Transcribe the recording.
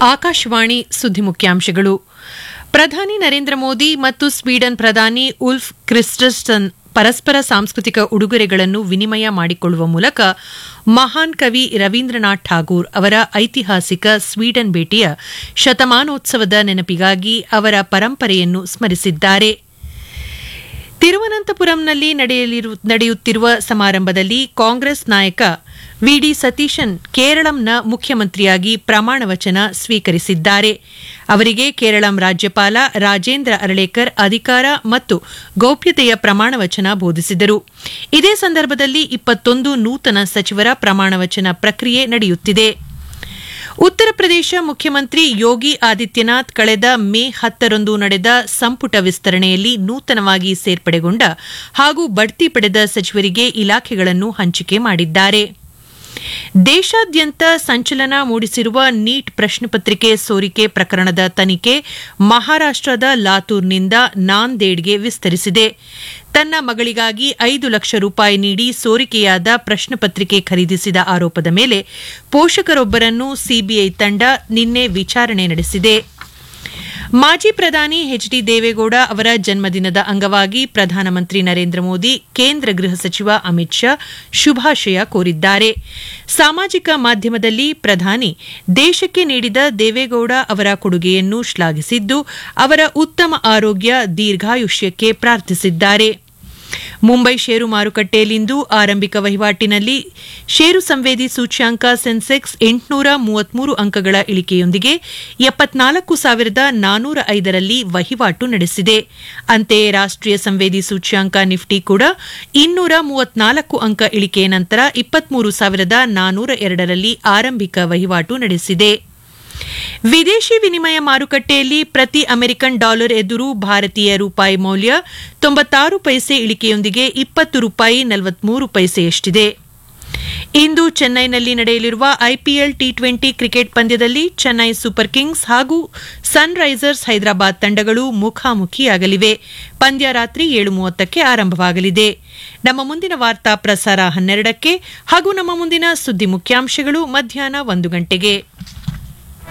ಆಕಾಶವಾಣಿ ಸುದ್ದಿ ಮುಖ್ಯಾಂಶಗಳು ಪ್ರಧಾನಿ ನರೇಂದ್ರ ಮೋದಿ ಮತ್ತು ಸ್ವೀಡನ್ ಪ್ರಧಾನಿ ಉಲ್ಫ್ ಕ್ರಿಸ್ಟಸ್ಟನ್ ಪರಸ್ಪರ ಸಾಂಸ್ಕೃತಿಕ ಉಡುಗೊರೆಗಳನ್ನು ವಿನಿಮಯ ಮಾಡಿಕೊಳ್ಳುವ ಮೂಲಕ ಮಹಾನ್ ಕವಿ ರವೀಂದ್ರನಾಥ್ ಠಾಗೂರ್ ಅವರ ಐತಿಹಾಸಿಕ ಸ್ವೀಡನ್ ಭೇಟಿಯ ಶತಮಾನೋತ್ಸವದ ನೆನಪಿಗಾಗಿ ಅವರ ಪರಂಪರೆಯನ್ನು ಸ್ಮರಿಸಿದ್ದಾರೆ ತಿರುವನಂತಪುರಂನಲ್ಲಿ ನಡೆಯುತ್ತಿರುವ ಸಮಾರಂಭದಲ್ಲಿ ಕಾಂಗ್ರೆಸ್ ನಾಯಕ ವಿಡಿ ಸತೀಶನ್ ಕೇರಳಂನ ಮುಖ್ಯಮಂತ್ರಿಯಾಗಿ ಪ್ರಮಾಣ ವಚನ ಸ್ವೀಕರಿಸಿದ್ದಾರೆ ಅವರಿಗೆ ಕೇರಳಂ ರಾಜ್ಯಪಾಲ ರಾಜೇಂದ್ರ ಅರಳೇಕರ್ ಅಧಿಕಾರ ಮತ್ತು ಗೌಪ್ಯತೆಯ ಪ್ರಮಾಣ ವಚನ ಬೋಧಿಸಿದರು ಇದೇ ಸಂದರ್ಭದಲ್ಲಿ ಇಪ್ಪತ್ತೊಂದು ನೂತನ ಸಚಿವರ ಪ್ರಮಾಣ ವಚನ ಪ್ರಕ್ರಿಯೆ ನಡೆಯುತ್ತಿದೆ ಉತ್ತರ ಪ್ರದೇಶ ಮುಖ್ಯಮಂತ್ರಿ ಯೋಗಿ ಆದಿತ್ಯನಾಥ್ ಕಳೆದ ಮೇ ಹತ್ತರಂದು ನಡೆದ ಸಂಪುಟ ವಿಸ್ತರಣೆಯಲ್ಲಿ ನೂತನವಾಗಿ ಸೇರ್ಪಡೆಗೊಂಡ ಹಾಗೂ ಬಡ್ತಿ ಪಡೆದ ಸಚಿವರಿಗೆ ಇಲಾಖೆಗಳನ್ನು ಹಂಚಿಕೆ ಮಾಡಿದ್ದಾರೆ ದೇಶಾದ್ಯಂತ ಸಂಚಲನ ಮೂಡಿಸಿರುವ ನೀಟ್ ಪ್ರಶ್ನೆಪತ್ರಿಕೆ ಸೋರಿಕೆ ಪ್ರಕರಣದ ತನಿಖೆ ಮಹಾರಾಷ್ಟದ ಲಾತೂರ್ನಿಂದ ನಾಂದೇಡ್ಗೆ ವಿಸ್ತರಿಸಿದೆ ತನ್ನ ಮಗಳಿಗಾಗಿ ಐದು ಲಕ್ಷ ರೂಪಾಯಿ ನೀಡಿ ಸೋರಿಕೆಯಾದ ಪ್ರಶ್ನೆಪತ್ರಿಕೆ ಖರೀದಿಸಿದ ಆರೋಪದ ಮೇಲೆ ಪೋಷಕರೊಬ್ಬರನ್ನು ಸಿಬಿಐ ತಂಡ ನಿನ್ನೆ ವಿಚಾರಣೆ ನಡೆಸಿದೆ ಮಾಜಿ ಪ್ರಧಾನಿ ಎಚ್ ಡಿ ದೇವೇಗೌಡ ಅವರ ಜನ್ಮದಿನದ ಅಂಗವಾಗಿ ಪ್ರಧಾನಮಂತ್ರಿ ನರೇಂದ್ರ ಮೋದಿ ಕೇಂದ್ರ ಗೃಹ ಸಚಿವ ಅಮಿತ್ ಶಾ ಶುಭಾಶಯ ಕೋರಿದ್ದಾರೆ ಸಾಮಾಜಿಕ ಮಾಧ್ಯಮದಲ್ಲಿ ಪ್ರಧಾನಿ ದೇಶಕ್ಕೆ ನೀಡಿದ ದೇವೇಗೌಡ ಅವರ ಕೊಡುಗೆಯನ್ನು ಶ್ಲಾಘಿಸಿದ್ದು ಅವರ ಉತ್ತಮ ಆರೋಗ್ಯ ದೀರ್ಘಾಯುಷ್ಯಕ್ಕೆ ಪ್ರಾರ್ಥಿಸಿದ್ದಾರೆ ಮುಂಬೈ ಷೇರು ಮಾರುಕಟ್ಟೆಯಲ್ಲಿಂದು ಆರಂಭಿಕ ವಹಿವಾಟಿನಲ್ಲಿ ಷೇರು ಸಂವೇದಿ ಸೂಚ್ಯಾಂಕ ಸೆನ್ಸೆಕ್ಸ್ ಎಂಟುನೂರ ಮೂವತ್ಮೂರು ಅಂಕಗಳ ಇಳಿಕೆಯೊಂದಿಗೆ ಎಪ್ಪತ್ನಾಲ್ಕು ಸಾವಿರದ ನಾನೂರ ಐದರಲ್ಲಿ ವಹಿವಾಟು ನಡೆಸಿದೆ ಅಂತೆಯೇ ರಾಷ್ಟೀಯ ಸಂವೇದಿ ಸೂಚ್ಯಾಂಕ ನಿಫ್ಟಿ ಕೂಡ ಇನ್ನೂರ ಮೂವತ್ನಾಲ್ಕು ಅಂಕ ಇಳಿಕೆಯ ನಂತರ ಇಪ್ಪತ್ಮೂರು ಸಾವಿರದ ನಾನೂರ ಎರಡರಲ್ಲಿ ಆರಂಭಿಕ ವಹಿವಾಟು ನಡೆಸಿದೆ ವಿದೇಶಿ ವಿನಿಮಯ ಮಾರುಕಟ್ಟೆಯಲ್ಲಿ ಪ್ರತಿ ಅಮೆರಿಕನ್ ಡಾಲರ್ ಎದುರು ಭಾರತೀಯ ರೂಪಾಯಿ ಮೌಲ್ಯ ತೊಂಬತ್ತಾರು ಪೈಸೆ ಇಳಿಕೆಯೊಂದಿಗೆ ಇಪ್ಪತ್ತು ರೂಪಾಯಿ ನಲವತ್ಮೂರು ಪೈಸೆಯಷ್ಟಿದೆ ಇಂದು ಚೆನ್ನೈನಲ್ಲಿ ನಡೆಯಲಿರುವ ಐಪಿಎಲ್ ಟಿ ಟ್ವೆಂಟಿ ಕ್ರಿಕೆಟ್ ಪಂದ್ಯದಲ್ಲಿ ಚೆನ್ನೈ ಸೂಪರ್ ಕಿಂಗ್ಸ್ ಹಾಗೂ ಸನ್ ರೈಸರ್ಸ್ ಹೈದರಾಬಾದ್ ತಂಡಗಳು ಮುಖಾಮುಖಿಯಾಗಲಿವೆ ಪಂದ್ಯ ರಾತ್ರಿ ಏಳು ಮೂವತ್ತಕ್ಕೆ ಆರಂಭವಾಗಲಿದೆ ನಮ್ಮ ಮುಂದಿನ ವಾರ್ತಾ ಪ್ರಸಾರ ಹನ್ನೆರಡಕ್ಕೆ ಹಾಗೂ ನಮ್ಮ ಮುಂದಿನ ಸುದ್ದಿ ಮುಖ್ಯಾಂಶಗಳು ಮಧ್ಯಾಹ್ನ ಒಂದು ಗಂಟೆಗೆ